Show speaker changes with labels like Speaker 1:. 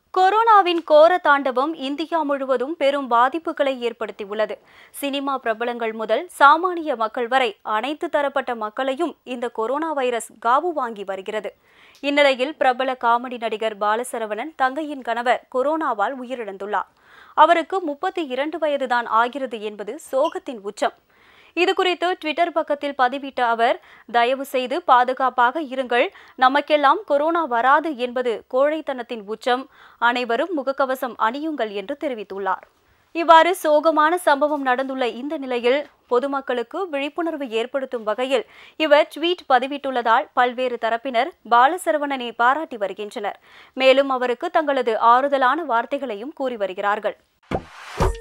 Speaker 1: கொரோனாவின் கோர தாண்டவம் இந்தியா முழுவதும் பெரும் பாதிப்புகளை ஏற்படுத்தியுள்ளது சினிமா பிரபலங்கள் முதல் சாமானிய மக்கள் வரை அனைத்து தரப்பட்ட மக்களையும் இந்த கொரோனா வைரஸ் காவு வாங்கி வருகிறது இந்நிலையில் பிரபல காமெடி நடிகர் பாலசரவணன் தங்கையின் கணவர் கொரோனாவால் உயிரிழந்துள்ளார் அவருக்கு முப்பத்தி இரண்டு வயதுதான் ஆகிறது என்பது சோகத்தின் உச்சம் இதுகுறித்து ட்விட்டர் பக்கத்தில் பதிவிட்ட அவர் தயவு செய்து பாதுகாப்பாக இருங்கள் நமக்கெல்லாம் கொரோனா வராது என்பது கோழைத்தனத்தின் உச்சம் அனைவரும் முகக்கவசம் அணியுங்கள் என்று தெரிவித்துள்ளார் இவ்வாறு சோகமான சம்பவம் நடந்துள்ள இந்த நிலையில் பொதுமக்களுக்கு விழிப்புணர்வு ஏற்படுத்தும் வகையில் இவர் ட்வீட் பதிவிட்டுள்ளதால் பல்வேறு தரப்பினர் பாலசரவணனை பாராட்டி வருகின்றனர் மேலும் அவருக்கு தங்களது ஆறுதலான வார்த்தைகளையும் கூறி வருகிறார்கள்